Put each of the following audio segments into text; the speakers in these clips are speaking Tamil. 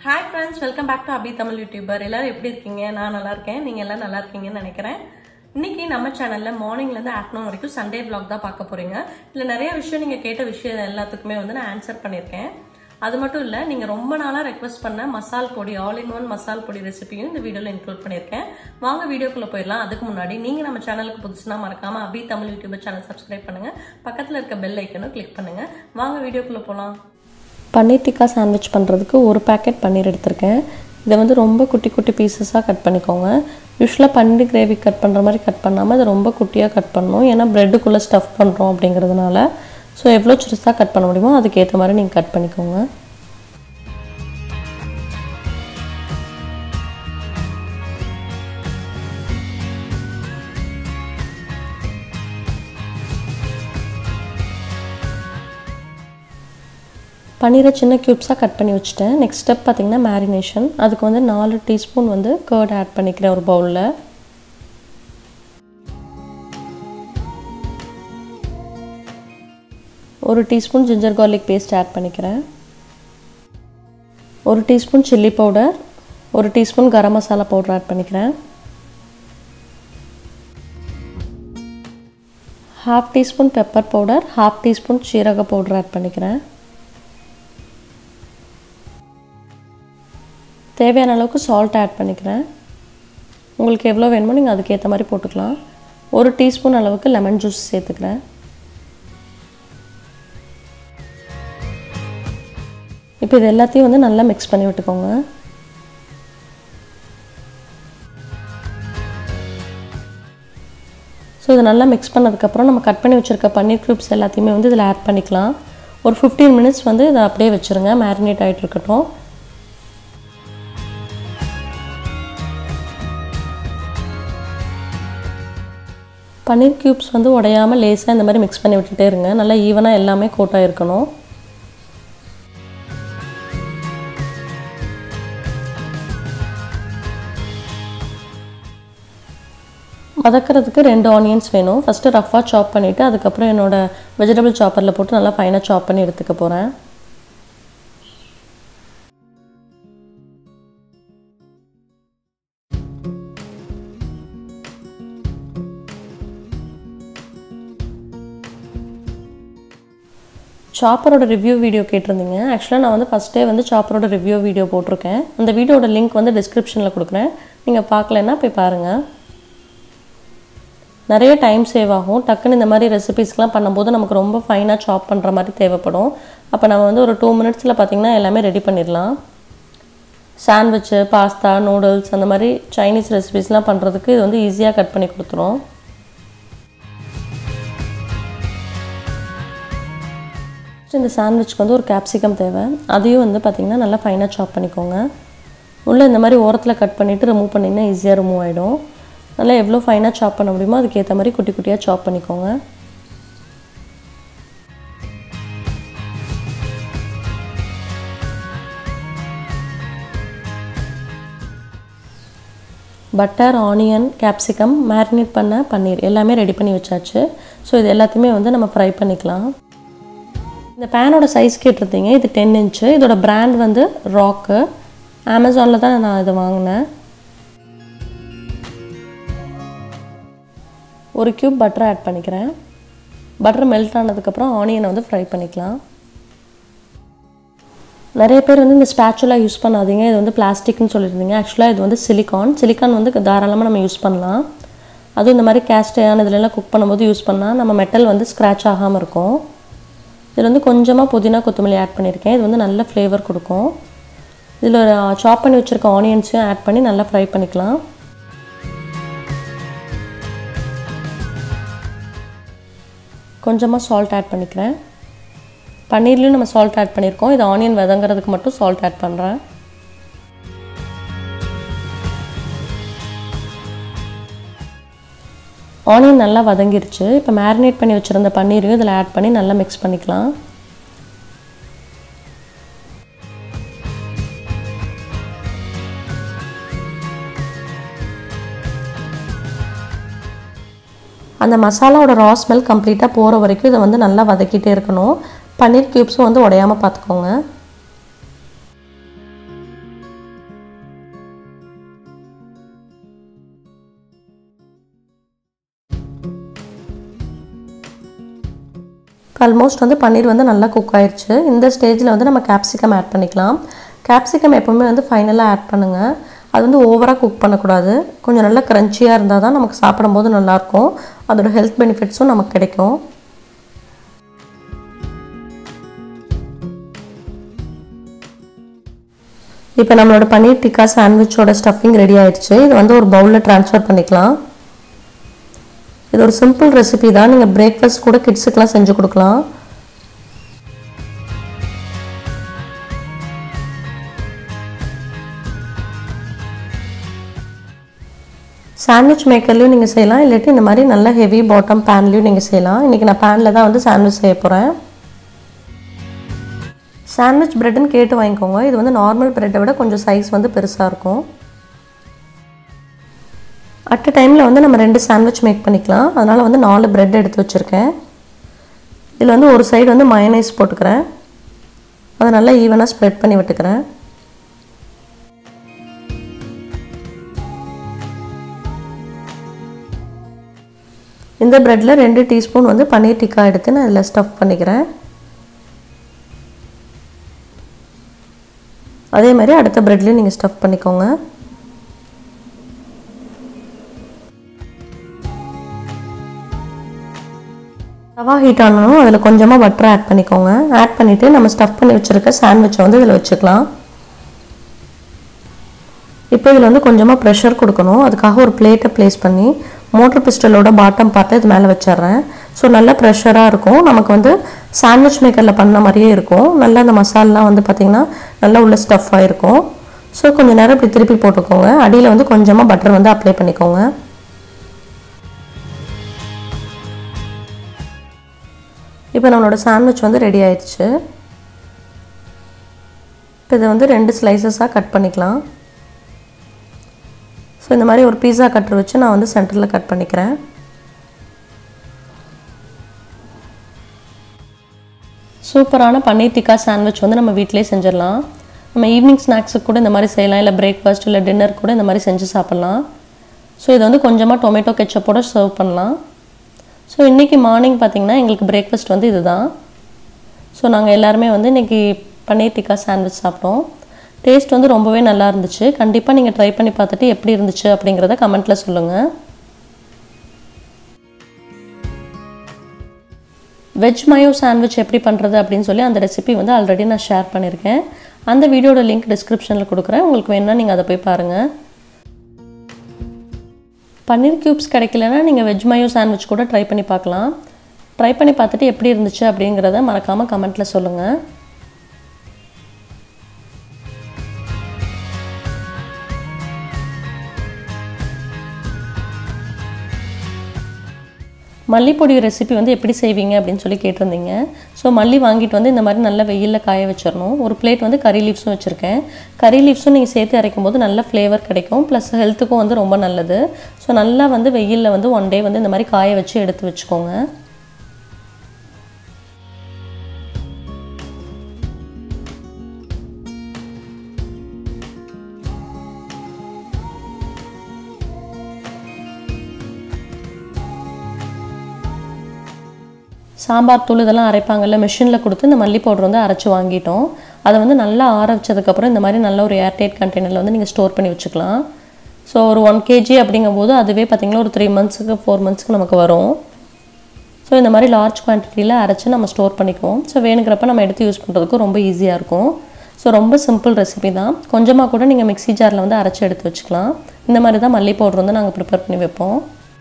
hi friends welcome back to Abi Tamil YouTuber எல்லாரும் எப்படி இருக்கீங்க நான் நல்லா இருக்கேன் நீங்கள் எல்லாம் நல்லா இருக்கீங்கன்னு நினைக்கிறேன் இன்னைக்கு நம்ம சேனலில் மார்னிங்லேருந்து ஆஃப்டர்நூன் வரைக்கும் சண்டே vlog தான் பார்க்க போறீங்க இதில் நிறைய விஷயம் நீங்கள் கேட்ட விஷயம் எல்லாத்துக்குமே வந்து நான் ஆன்சர் பண்ணியிருக்கேன் அது மட்டும் இல்லை நீங்கள் ரொம்ப நாளாக ரெக்வஸ்ட் பண்ண மசால் பொடி ஆல் இன் ஒன் மசால் பொடி ரெசிபியும் இந்த வீடியோவில் இன்க்ளூட் பண்ணியிருக்கேன் வாங்க வீடியோக்குள்ளே போயிடலாம் அதுக்கு முன்னாடி நீங்கள் நம்ம சேனலுக்கு புதுசுனா மறக்காமல் Abi Tamil YouTuber channel subscribe பண்ணுங்கள் பக்கத்தில் இருக்க பெல் ஐக்கனும் கிளிக் பண்ணுங்கள் வாங்க வீடியோக்குள்ளே போகலாம் பன்னீர் டிக்கா சாண்ட்விச் பண்ணுறதுக்கு ஒரு பேக்கெட் பன்னீர் எடுத்திருக்கேன் இதை வந்து ரொம்ப குட்டி குட்டி பீசஸாக கட் பண்ணிக்கோங்க யூஸ்வலாக பன்னீர் கிரேவி கட் பண்ணுற மாதிரி கட் பண்ணாமல் இதை ரொம்ப குட்டியாக கட் பண்ணணும் ஏன்னா ப்ரெட்டுக்குள்ளே ஸ்டஃப் பண்ணுறோம் அப்படிங்கிறதுனால ஸோ எவ்வளோ சிறுசாக கட் பண்ண முடியுமோ அதுக்கேற்ற மாதிரி நீங்கள் கட் பண்ணிக்கோங்க பன்னீரை சின்ன க்யூப்ஸாக கட் பண்ணி வச்சுட்டேன் நெக்ஸ்ட் ஸ்டெப் பார்த்திங்கன்னா மேரினேஷன் அதுக்கு வந்து நாலு டீஸ்பூன் வந்து கர்ட் ஆட் பண்ணிக்கிறேன் ஒரு பவுலில் ஒரு teaspoon ginger garlic paste add பண்ணிக்கிறேன் ஒரு டீஸ்பூன் சில்லி பவுடர் ஒரு teaspoon garam masala powder add பண்ணிக்கிறேன் half teaspoon pepper powder half teaspoon சீரக பவுடர் ஆட் பண்ணிக்கிறேன் தேவையான அளவுக்கு சால்ட் ஆட் பண்ணிக்கிறேன் உங்களுக்கு எவ்வளோ வேணுமோ நீங்கள் அதுக்கேற்ற மாதிரி போட்டுக்கலாம் ஒரு டீஸ்பூன் அளவுக்கு லெமன் ஜூஸ் சேர்த்துக்கிறேன் இப்போ இது எல்லாத்தையும் வந்து நல்லா மிக்ஸ் பண்ணி விட்டுக்கோங்க ஸோ இதை நல்லா மிக்ஸ் பண்ணதுக்கப்புறம் நம்ம கட் பண்ணி வச்சுருக்க பன்னீர் க்யூப்ஸ் எல்லாத்தையுமே வந்து இதில் ஆட் பண்ணிக்கலாம் ஒரு ஃபிஃப்டீன் மினிட்ஸ் வந்து இதை அப்படியே வச்சுருங்க மேரினேட் ஆகிட்டு இருக்கட்டும் பன்னீர் க்யூப்ஸ் வந்து உடையாமல் லேஸாக இந்த மாதிரி மிக்ஸ் பண்ணி விட்டுட்டே இருங்க நல்லா ஈவனாக எல்லாமே கோட்டாக இருக்கணும் வதக்கிறதுக்கு ரெண்டு ஆனியன்ஸ் வேணும் ஃபஸ்ட்டு ரஃப்பாக சாப் பண்ணிவிட்டு அதுக்கப்புறம் என்னோடய வெஜிடபிள் சாப்பரில் போட்டு நல்லா ஃபைனாக சாப் பண்ணி எடுத்துக்க போகிறேன் சாப்பரோட ரிவ்யூ வீடியோ கேட்டிருந்தீங்க ஆக்சுவலாக நான் வந்து ஃபஸ்ட்டே வந்து சாப்பரோட ரிவ்யூ வீடியோ போட்டிருக்கேன் அந்த வீடியோட லிங்க் வந்து டிஸ்கிரிப்ஷனில் கொடுக்குறேன் நீங்கள் பார்க்கலன்னா போய் பாருங்கள் நிறைய டைம் சேவ் ஆகும் டக்குன்னு இந்த மாதிரி ரெசிபீஸ்லாம் பண்ணும்போது நமக்கு ரொம்ப ஃபைனாக சாப் பண்ணுற மாதிரி தேவைப்படும் அப்போ நம்ம வந்து ஒரு டூ மினிட்ஸில் பார்த்திங்கன்னா எல்லாமே ரெடி பண்ணிடலாம் சாண்ட்விட்சு பாஸ்தா நூடுல்ஸ் அந்த மாதிரி சைனீஸ் ரெசிபீஸ்லாம் பண்ணுறதுக்கு இது வந்து ஈஸியாக கட் பண்ணி கொடுத்துரும் இந்த சாண்ட்விச்க்கு வந்து ஒரு கேப்சிகம் தேவை அதையும் வந்து பார்த்திங்கன்னா நல்லா ஃபைனாக சாப் பண்ணிக்கோங்க உள்ளே இந்த மாதிரி ஓரத்தில் கட் பண்ணிவிட்டு ரிமூவ் பண்ணிங்கன்னா ஈஸியாக ரிமூவ் ஆகிடும் நல்லா எவ்வளோ ஃபைனாக சாப் பண்ண முடியுமோ அதுக்கேற்ற மாதிரி குட்டி குட்டியாக சாப் பண்ணிக்கோங்க பட்டர் ஆனியன் கேப்சிகம் மேரினேட் பண்ண பன்னீர் எல்லாமே ரெடி பண்ணி வச்சாச்சு ஸோ இது எல்லாத்தையுமே வந்து நம்ம ஃப்ரை பண்ணிக்கலாம் இந்த பேனோட சைஸ் கேட்டிருந்தீங்க இது டென் இன்ச்சு இதோட பிராண்ட் வந்து ராக்கு அமேசானில் தான் நான் இதை வாங்கினேன் ஒரு க்யூப் பட்டர் ஆட் பண்ணிக்கிறேன் பட்டர் மெல்ட் ஆனதுக்கப்புறம் ஆனியனை வந்து ஃப்ரை பண்ணிக்கலாம் நிறைய பேர் வந்து இந்த ஸ்பேச்சுலாக யூஸ் பண்ணாதீங்க இது வந்து பிளாஸ்டிக்னு சொல்லியிருந்தீங்க ஆக்சுவலாக இது வந்து சிலிக்கான் சிலிக்கான் வந்து தாராளமாக நம்ம யூஸ் பண்ணலாம் அதுவும் இந்த மாதிரி கேஸ்டையான இதுலலாம் குக் பண்ணும்போது யூஸ் பண்ணால் நம்ம மெட்டல் வந்து ஸ்க்ராட்ச் ஆகாமல் இருக்கும் இதில் வந்து கொஞ்சமாக புதினா கொத்தமல்லி ஆட் பண்ணியிருக்கேன் இது வந்து நல்ல ஃப்ளேவர் கொடுக்கும் இதில் சாப் பண்ணி வச்சுருக்க ஆனியன்ஸையும் ஆட் பண்ணி நல்லா ஃப்ரை பண்ணிக்கலாம் கொஞ்சமாக சால்ட் ஆட் பண்ணிக்கிறேன் பன்னீர்லேயும் நம்ம சால்ட் ஆட் பண்ணியிருக்கோம் இது ஆனியன் வதங்கிறதுக்கு மட்டும் சால்ட் ஆட் பண்ணுறேன் ஆனியன் நல்லா வதங்கிருச்சு இப்போ மேரினேட் பண்ணி வச்சுருந்த பன்னீரையும் இதில் ஆட் பண்ணி நல்லா மிக்ஸ் பண்ணிக்கலாம் அந்த மசாலாவோட ரா ஸ்மெல் கம்ப்ளீட்டாக போகிற வரைக்கும் இதை வந்து நல்லா வதக்கிட்டே இருக்கணும் பன்னீர் க்யூப்ஸும் வந்து உடையாமல் பார்த்துக்கோங்க ஆல்மோஸ்ட் வந்து பன்னீர் வந்து நல்லா குக் ஆயிடுச்சு இந்த ஸ்டேஜில் வந்து நம்ம கேப்சிகம் ஆட் பண்ணிக்கலாம் கேப்சிகம் எப்போவுமே வந்து ஃபைனலாக ஆட் பண்ணுங்கள் அது வந்து ஓவராக குக் பண்ணக்கூடாது கொஞ்சம் நல்லா க்ரன்ச்சியாக இருந்தால் தான் நமக்கு சாப்பிடும்போது நல்லாயிருக்கும் அதோட ஹெல்த் பெனிஃபிட்ஸும் நமக்கு கிடைக்கும் இப்போ நம்மளோட பன்னீர் டிக்கா சாண்ட்விச்சோட ஸ்டஃபிங் ரெடி ஆயிடுச்சு இது வந்து ஒரு பவுலில் ட்ரான்ஸ்ஃபர் பண்ணிக்கலாம் இது ஒரு சிம்பிள் ரெசிபி தான் நீங்கள் பிரேக்ஃபாஸ்ட் கூட கிட்ஸுக்கெலாம் செஞ்சு கொடுக்கலாம் சாண்ட்விச் மேக்கர்லேயும் நீங்கள் செய்யலாம் இல்லாட்டி இந்த மாதிரி நல்ல ஹெவி பாட்டம் பேன்லேயும் நீங்கள் செய்யலாம் இன்றைக்கி நான் பேனில் தான் வந்து சாண்ட்விச் செய்ய போகிறேன் சாண்ட்விச் ப்ரெட்டுன்னு கேட்டு வாங்கிக்கோங்க இது வந்து நார்மல் ப்ரெட்டை விட கொஞ்சம் சைஸ் வந்து பெருசாக இருக்கும் அட் அ டைமில் வந்து நம்ம ரெண்டு சாண்ட்விச் மேக் பண்ணிக்கலாம் அதனால் வந்து நாலு ப்ரெட் எடுத்து வச்சுருக்கேன் இதில் வந்து ஒரு சைடு வந்து மயனைஸ் போட்டுக்கிறேன் அதை நல்லா ஈவனாக ஸ்ப்ரெட் பண்ணி விட்டுக்கிறேன் இந்த ப்ரெட்டில் ரெண்டு டீஸ்பூன் வந்து பன்னீர் டிக்கா எடுத்து நான் இதில் ஸ்டஃப் பண்ணிக்கிறேன் அதே மாதிரி அடுத்த ப்ரெட்லேயும் நீங்கள் ஸ்டஃப் பண்ணிக்கோங்க தவா ஹீட் ஆனதும் அதில் கொஞ்சமாக பட்டர் ஆட் பண்ணிக்கோங்க ஆட் பண்ணிவிட்டு நம்ம ஸ்டஃப் பண்ணி வச்சுருக்க சாண்ட்விச்சை வந்து இதில் வச்சுக்கலாம் இப்போ இதில் வந்து கொஞ்சமாக ப்ரெஷர் கொடுக்கணும் அதுக்காக ஒரு பிளேட்டை ப்ளேஸ் பண்ணி மோட்டர் பிஸ்டலோட பாட்டம் பார்த்து இது மேலே வச்சிட்றேன் ஸோ நல்லா ப்ரெஷராக இருக்கும் நமக்கு வந்து சாண்ட்விச் மேக்கரில் பண்ண மாதிரியே இருக்கும் நல்லா அந்த மசாலாம் வந்து பார்த்திங்கன்னா நல்லா உள்ள ஸ்டஃப் ஆகிருக்கும் ஸோ கொஞ்சம் நேரம் இப்படி திருப்பி போட்டுக்கோங்க அடியில் வந்து கொஞ்சமாக பட்டர் வந்து அப்ளை பண்ணிக்கோங்க இப்போ நம்மளோட சாண்ட்விச் வந்து ரெடி ஆயிடுச்சு இப்போ இதை வந்து ரெண்டு ஸ்லைசஸாக கட் பண்ணிக்கலாம் ஸோ இந்த மாதிரி ஒரு பீஸா கட்டர் வச்சு நான் வந்து சென்டரில் கட் பண்ணிக்கிறேன் சூப்பரான பன்னீர் டிக்கா சாண்ட்விச் வந்து நம்ம வீட்டிலே செஞ்சிடலாம் நம்ம ஈவினிங் ஸ்நாக்ஸுக்கு கூட இந்த மாதிரி செய்யலாம் இல்லை பிரேக்ஃபாஸ்ட் இல்லை டின்னர் கூட இந்த மாதிரி செஞ்சு சாப்பிட்லாம் ஸோ இதை வந்து கொஞ்சமாக டொமேட்டோ கெச்சப்போட சர்வ் பண்ணலாம் ஸோ இன்றைக்கி மார்னிங் பார்த்திங்கன்னா எங்களுக்கு பிரேக்ஃபாஸ்ட் வந்து இதுதான் ஸோ நாங்கள் எல்லாருமே வந்து இன்றைக்கி பன்னீர் டிக்கா சாண்ட்விச் சாப்பிட்டோம் டேஸ்ட் வந்து ரொம்பவே நல்லா இருந்துச்சு கண்டிப்பாக நீங்கள் ட்ரை பண்ணி பார்த்துட்டு எப்படி இருந்துச்சு அப்படிங்கிறத கமெண்ட்டில் சொல்லுங்கள் வெஜ் மயோ சாண்ட்விச் எப்படி பண்ணுறது அப்படின்னு சொல்லி அந்த ரெசிபி வந்து ஆல்ரெடி நான் ஷேர் பண்ணியிருக்கேன் அந்த வீடியோட லிங்க் டிஸ்கிரிப்ஷனில் கொடுக்குறேன் உங்களுக்கு வேணுன்னா நீங்கள் அதை போய் பாருங்கள் பன்னீர் க்யூப்ஸ் கிடைக்கலன்னா நீங்கள் வெஜ் மயோ சாண்ட்விச் கூட ட்ரை பண்ணி பார்க்கலாம் ட்ரை பண்ணி பார்த்துட்டு எப்படி இருந்துச்சு அப்படிங்கிறத மறக்காமல் கமெண்ட்டில் சொல்லுங்கள் மல்லிப்பொடி ரெசிபி வந்து எப்படி செய்வீங்க அப்படின்னு சொல்லி கேட்டிருந்தீங்க ஸோ மல்லி வாங்கிட்டு வந்து இந்த மாதிரி நல்லா வெயிலில் காய வச்சிடணும் ஒரு பிளேட் வந்து கறி லீவ்ஸும் வச்சுருக்கேன் கறி லீவ்ஸும் நீங்கள் சேர்த்து அரைக்கும் போது நல்ல ஃப்ளேவர் கிடைக்கும் ப்ளஸ் ஹெல்த்துக்கும் வந்து ரொம்ப நல்லது ஸோ நல்லா வந்து வெயிலில் வந்து ஒன் டே வந்து இந்த மாதிரி காய வச்சு எடுத்து வச்சுக்கோங்க சாம்பார் தூள் இதெல்லாம் அரைப்பாங்கல்ல மிஷினில் கொடுத்து இந்த மல்லி பவுடர் வந்து அரைச்சி வாங்கிட்டோம் அதை வந்து நல்லா ஆற வச்சதுக்கப்புறம் இந்த மாதிரி நல்ல ஒரு ஏர்டைட் கண்டெய்னரில் வந்து நீங்கள் ஸ்டோர் பண்ணி வச்சுக்கலாம் ஸோ ஒரு ஒன் கேஜி அப்படிங்கும்போது அதுவே பார்த்திங்கன்னா ஒரு த்ரீ மந்த்ஸுக்கு ஃபோர் மந்த்ஸ்க்கு நமக்கு வரும் ஸோ இந்த மாதிரி லார்ஜ் குவான்டிட்டியில் அரைச்சி நம்ம ஸ்டோர் பண்ணிக்குவோம் ஸோ வேணுங்கிறப்ப நம்ம எடுத்து யூஸ் பண்ணுறதுக்கு ரொம்ப ஈஸியாக இருக்கும் ஸோ ரொம்ப சிம்பிள் ரெசிபி தான் கொஞ்சமாக கூட நீங்கள் மிக்ஸி ஜாரில் வந்து அரைச்சி எடுத்து வச்சுக்கலாம் இந்த மாதிரி தான் மல்லி பவுடர் வந்து நாங்கள் ப்ரிப்பேர் பண்ணி வைப்போம்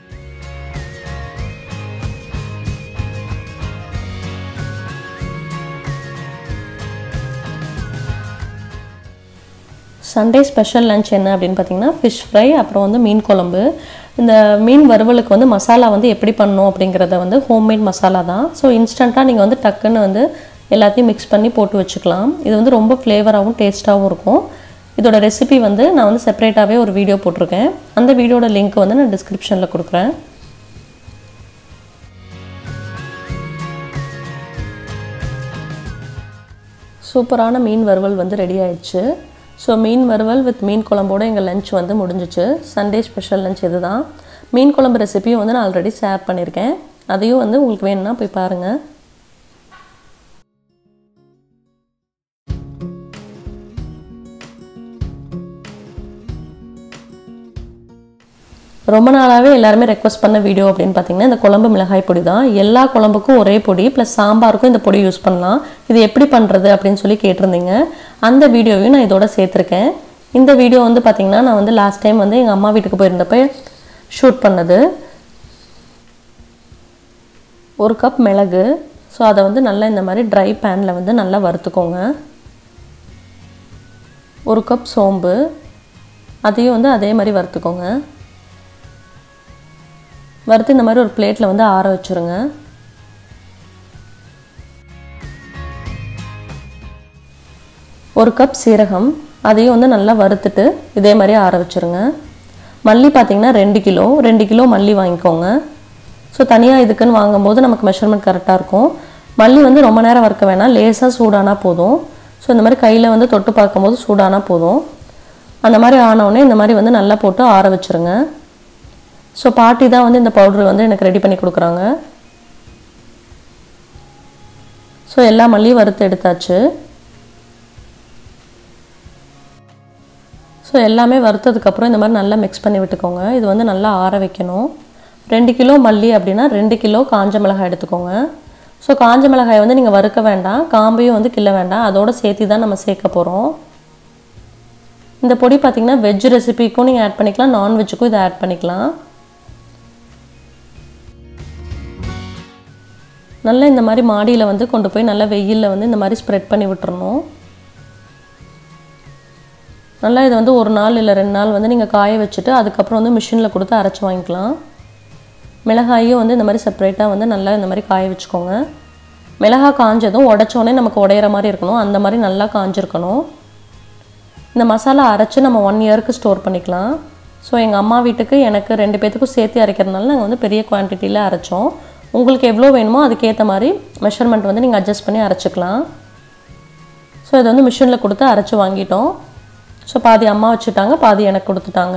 சண்டே ஸ்பெஷல் லஞ்ச் என்ன அப்படின்னு பார்த்தீங்கன்னா ஃபிஷ் ஃப்ரை அப்புறம் வந்து மீன் குழம்பு இந்த மீன் வறுவலுக்கு வந்து மசாலா வந்து எப்படி பண்ணணும் அப்படிங்கிறத வந்து ஹோம்மேட் மசாலா தான் ஸோ இன்ஸ்டண்ட்டாக நீங்கள் வந்து டக்குன்னு வந்து எல்லாத்தையும் மிக்ஸ் பண்ணி போட்டு வச்சுக்கலாம் இது வந்து ரொம்ப ஃப்ளேவராகவும் டேஸ்ட்டாகவும் இருக்கும் இதோட ரெசிபி வந்து நான் வந்து செப்பரேட்டாகவே ஒரு வீடியோ போட்டிருக்கேன் அந்த வீடியோட லிங்க் வந்து நான் டிஸ்கிரிப்ஷனில் கொடுக்குறேன் சூப்பரான மீன் வறுவல் வந்து ரெடி ஆயிடுச்சு ஸோ மீன் வறுவல் வித் மீன் குழம்போட எங்கள் லஞ்ச் வந்து முடிஞ்சிச்சு சண்டே ஸ்பெஷல் லஞ்ச் இது தான் மீன் குழம்பு ரெசிபியும் வந்து நான் ஆல்ரெடி ஷேர் பண்ணியிருக்கேன் அதையும் வந்து உங்களுக்கு வேணும்னா போய் பாருங்கள் ரொம்ப நாளாகவே எல்லாருமே ரெக்வஸ்ட் பண்ண வீடியோ அப்படின்னு பார்த்தீங்கன்னா இந்த குழம்பு மிளகாய் பொடி தான் எல்லா குழம்புக்கும் ஒரே பொடி ப்ளஸ் சாம்பாருக்கும் இந்த பொடி யூஸ் பண்ணலாம் இது எப்படி பண்ணுறது அப்படின்னு சொல்லி கேட்டிருந்தீங்க அந்த வீடியோவையும் நான் இதோட சேர்த்துருக்கேன் இந்த வீடியோ வந்து பார்த்தீங்கன்னா நான் வந்து லாஸ்ட் டைம் வந்து எங்கள் அம்மா வீட்டுக்கு போயிருந்தப்ப ஷூட் பண்ணது ஒரு கப் மிளகு ஸோ அதை வந்து நல்லா இந்த மாதிரி ட்ரை பேனில் வந்து நல்லா வறுத்துக்கோங்க ஒரு கப் சோம்பு அதையும் வந்து அதே மாதிரி வறுத்துக்கோங்க வறுத்து இந்த மாதிரி ஒரு பிளேட்டில் வந்து ஆற வச்சுருங்க ஒரு கப் சீரகம் அதையும் வந்து நல்லா வறுத்துட்டு இதே மாதிரி ஆற வச்சுருங்க மல்லி பார்த்திங்கன்னா ரெண்டு கிலோ ரெண்டு கிலோ மல்லி வாங்கிக்கோங்க ஸோ தனியாக இதுக்குன்னு வாங்கும்போது நமக்கு மெஷர்மெண்ட் கரெக்டாக இருக்கும் மல்லி வந்து ரொம்ப நேரம் வறுக்க வேணாம் லேசாக சூடானா போதும் ஸோ இந்த மாதிரி கையில் வந்து தொட்டு பார்க்கும்போது சூடானா போதும் அந்த மாதிரி ஆனவுடனே இந்த மாதிரி வந்து நல்லா போட்டு ஆற வச்சுருங்க ஸோ பாட்டி தான் வந்து இந்த பவுட்ரு வந்து எனக்கு ரெடி பண்ணி கொடுக்குறாங்க ஸோ எல்லா மல்லியும் வறுத்து எடுத்தாச்சு ஸோ எல்லாமே வறுத்ததுக்கப்புறம் இந்த மாதிரி நல்லா மிக்ஸ் பண்ணி விட்டுக்கோங்க இது வந்து நல்லா ஆற வைக்கணும் ரெண்டு கிலோ மல்லி அப்படின்னா ரெண்டு கிலோ காஞ்ச மிளகாய் எடுத்துக்கோங்க ஸோ காஞ்ச மிளகாயை வந்து நீங்கள் வறுக்க வேண்டாம் காம்பையும் வந்து கிள்ள வேண்டாம் அதோடு சேர்த்து தான் நம்ம சேர்க்க போகிறோம் இந்த பொடி பார்த்திங்கன்னா வெஜ் ரெசிபிக்கும் நீங்கள் ஆட் பண்ணிக்கலாம் நான்வெஜ்ஜுக்கும் இதை ஆட் பண்ணிக்கலாம் நல்லா இந்த மாதிரி மாடியில் வந்து கொண்டு போய் நல்லா வெயிலில் வந்து இந்த மாதிரி ஸ்ப்ரெட் பண்ணி விட்டுறணும் நல்லா இதை வந்து ஒரு நாள் இல்லை ரெண்டு நாள் வந்து நீங்கள் காய வச்சுட்டு அதுக்கப்புறம் வந்து மிஷினில் கொடுத்து அரைச்சி வாங்கிக்கலாம் மிளகாயும் வந்து இந்த மாதிரி செப்பரேட்டாக வந்து நல்லா இந்த மாதிரி காய வச்சுக்கோங்க மிளகாய் காஞ்சதும் உடச்சோடனே நமக்கு உடையிற மாதிரி இருக்கணும் அந்த மாதிரி நல்லா காஞ்சிருக்கணும் இந்த மசாலா அரைச்சி நம்ம ஒன் இயருக்கு ஸ்டோர் பண்ணிக்கலாம் ஸோ எங்கள் அம்மா வீட்டுக்கு எனக்கு ரெண்டு பேர்த்துக்கும் சேர்த்து அரைக்கிறதுனால நாங்கள் வந்து பெரிய குவான்டிட்டியில் அரைச்சோம் உங்களுக்கு எவ்வளோ வேணுமோ அதுக்கேற்ற மாதிரி மெஷர்மெண்ட் வந்து நீங்கள் அட்ஜஸ்ட் பண்ணி அரைச்சிக்கலாம் ஸோ இதை வந்து மிஷினில் கொடுத்து அரைச்சி வாங்கிட்டோம் ஸோ பாதி அம்மா வச்சுட்டாங்க பாதி எனக்கு கொடுத்துட்டாங்க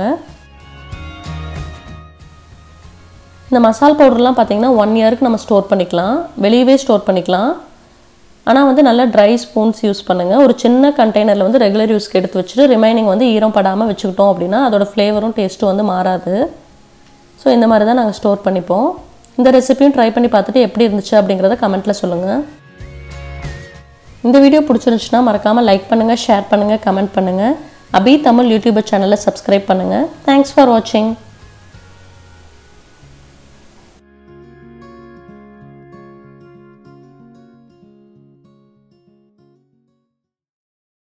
இந்த மசால் பவுடர்லாம் பார்த்திங்கன்னா ஒன் இயருக்கு நம்ம ஸ்டோர் பண்ணிக்கலாம் வெளியவே ஸ்டோர் பண்ணிக்கலாம் ஆனால் வந்து நல்லா ட்ரை ஸ்பூன்ஸ் யூஸ் பண்ணுங்கள் ஒரு சின்ன கண்டெய்னரில் வந்து ரெகுலர் யூஸ்க்கு எடுத்து வச்சுட்டு ரிமைனிங் வந்து ஈரம் படாமல் வச்சுக்கிட்டோம் அப்படின்னா அதோட ஃப்ளேவரும் டேஸ்ட்டும் வந்து மாறாது ஸோ இந்த மாதிரி தான் நாங்கள் ஸ்டோர் பண்ணிப்போம் இந்த ரெசிபியும் ட்ரை பண்ணி பார்த்துட்டு எப்படி இருந்துச்சு அப்படிங்கிறத கமெண்ட்டில் சொல்லுங்கள் இந்த வீடியோ பிடிச்சிருந்துச்சுன்னா மறக்காமல் லைக் பண்ணுங்கள் ஷேர் பண்ணுங்கள் கமெண்ட் பண்ணுங்கள் அபி தமிழ் யூடியூபர் சேனலை சப்ஸ்கிரைப் பண்ணுங்கள் தேங்க்ஸ் ஃபார் வாட்சிங்